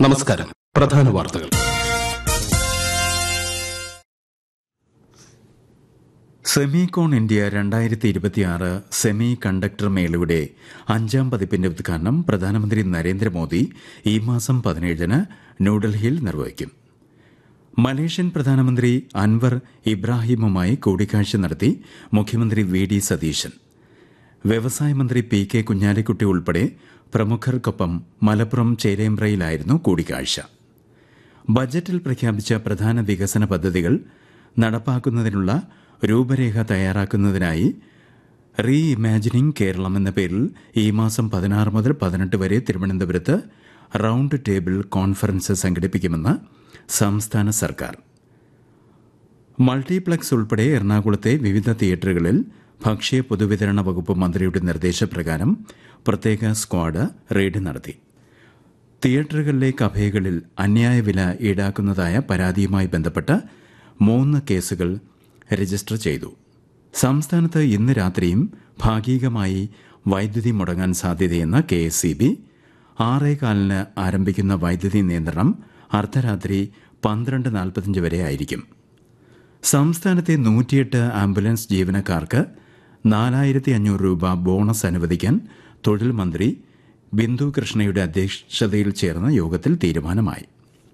നമസ്കാരം പ്രധാന വാർത്തകൾ സെമികോൺ ഇന്ത്യ രണ്ടായിരത്തി ഇരുപത്തിയാറ് സെമി കണ്ടക്ടർ മേളയുടെ അഞ്ചാം പതിപ്പിന്റെ ഉദ്ഘാടനം പ്രധാനമന്ത്രി നരേന്ദ്രമോദി ഈ മാസം പതിനേഴിന് ന്യൂഡൽഹിയിൽ നിർവഹിക്കും മലേഷ്യൻ പ്രധാനമന്ത്രി അൻവർ ഇബ്രാഹിമുമായി കൂടിക്കാഴ്ച നടത്തി മുഖ്യമന്ത്രി വി ഡി സതീശൻ വ്യവസായ മന്ത്രി പി കെ കുഞ്ഞാലിക്കുട്ടി ഉൾപ്പെടെ പ്രമുഖർക്കൊപ്പം മലപ്പുറം ചേലേമ്പ്രയിലായിരുന്നു കൂടിക്കാഴ്ച ബജറ്റിൽ പ്രഖ്യാപിച്ച പ്രധാന വികസന പദ്ധതികൾ നടപ്പാക്കുന്നതിനുള്ള രൂപരേഖ തയ്യാറാക്കുന്നതിനായി റീ ഇമാജിനിംഗ് കേരളം എന്ന പേരിൽ ഈ മാസം പതിനാറ് മുതൽ പതിനെട്ട് വരെ തിരുവനന്തപുരത്ത് റൌണ്ട് ടേബിൾ കോൺഫറൻസ് സംഘടിപ്പിക്കുമെന്ന് സംസ്ഥാന സർക്കാർ മൾട്ടിപ്ലക്സ് ഉൾപ്പെടെ എറണാകുളത്തെ വിവിധ തിയേറ്ററുകളിൽ ഭക്ഷ്യ പൊതുവിതരണ വകുപ്പ് മന്ത്രിയുടെ നിർദ്ദേശപ്രകാരം പ്രത്യേക സ്ക്വാഡ് റെയ്ഡ് നടത്തി തിയേറ്ററുകളിലെ കഫേകളിൽ അന്യായ വില ഈടാക്കുന്നതായ പരാതിയുമായി ബന്ധപ്പെട്ട് മൂന്ന് കേസുകൾ രജിസ്റ്റർ ചെയ്തു സംസ്ഥാനത്ത് ഇന്ന് രാത്രിയും ഭാഗികമായി വൈദ്യുതി മുടങ്ങാൻ സാധ്യതയെന്ന് കെ എസ് സി ബി ആറേകാലിന് ആരംഭിക്കുന്ന വൈദ്യുതി നിയന്ത്രണം അർദ്ധരാത്രി പന്ത്രണ്ട് നാൽപ്പത്തിയഞ്ച് വരെ ആയിരിക്കും സംസ്ഥാനത്തെ നൂറ്റിയെട്ട് ആംബുലൻസ് ജീവനക്കാർക്ക് നാലായിരത്തി അഞ്ഞൂറ് രൂപ ബോണസ് അനുവദിക്കാൻ തൊഴിൽ മന്ത്രി ബിന്ദു കൃഷ്ണയുടെ അധ്യക്ഷതയിൽ ചേർന്ന യോഗത്തിൽ തീരുമാനമായി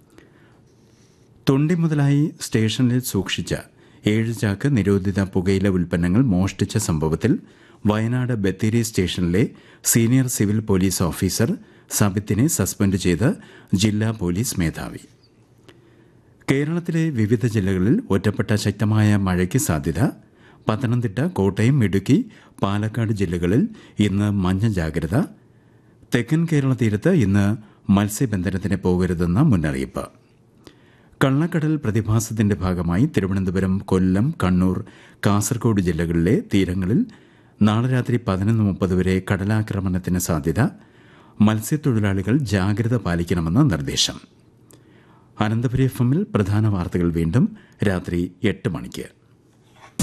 തൊണ്ടി മുതലായി സ്റ്റേഷനിൽ സൂക്ഷിച്ച ഏഴ് ചാക്ക് നിരോധിത പുകയില ഉൽപ്പന്നങ്ങൾ മോഷ്ടിച്ച സംഭവത്തിൽ വയനാട് ബത്തേരി സ്റ്റേഷനിലെ സീനിയർ സിവിൽ പോലീസ് ഓഫീസർ സബിത്തിനെ സസ്പെൻഡ് ചെയ്ത് ജില്ലാ പോലീസ് മേധാവി കേരളത്തിലെ വിവിധ ജില്ലകളിൽ ഒറ്റപ്പെട്ട ശക്തമായ മഴയ്ക്ക് സാധ്യത പത്തനംതിട്ട കോട്ടയം ഇടുക്കി പാലക്കാട് ജില്ലകളിൽ ഇന്ന് മഞ്ഞ ജാഗ്രത തെക്കൻ കേരള തീരത്ത് ഇന്ന് മത്സ്യബന്ധനത്തിന് പോകരുതെന്ന മുന്നറിയിപ്പ് കള്ളക്കടൽ പ്രതിഭാസത്തിന്റെ ഭാഗമായി തിരുവനന്തപുരം കൊല്ലം കണ്ണൂർ കാസർഗോഡ് ജില്ലകളിലെ തീരങ്ങളിൽ നാളെ രാത്രി പതിനൊന്ന് മുപ്പത് വരെ കടലാക്രമണത്തിന് സാധ്യത മത്സ്യത്തൊഴിലാളികൾ ജാഗ്രത പാലിക്കണമെന്ന് നിർദ്ദേശം അനന്തപുരി എഫ് എമ്മിൽ പ്രധാന വാർത്തകൾ വീണ്ടും രാത്രി എട്ട് മണിക്ക്